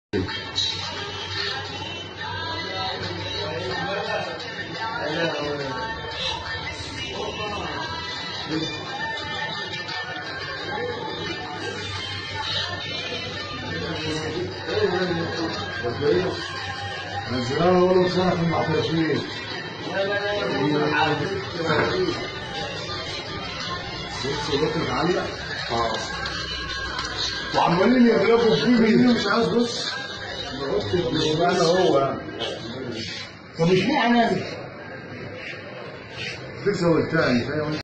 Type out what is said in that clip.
نزلها ولو سنة في المحترفين بص بطلت عالية اه وعمالين يضربوا فيه مش عايز بص مش معنى هو يعني طب اشمعنى تكسب التاني فاهم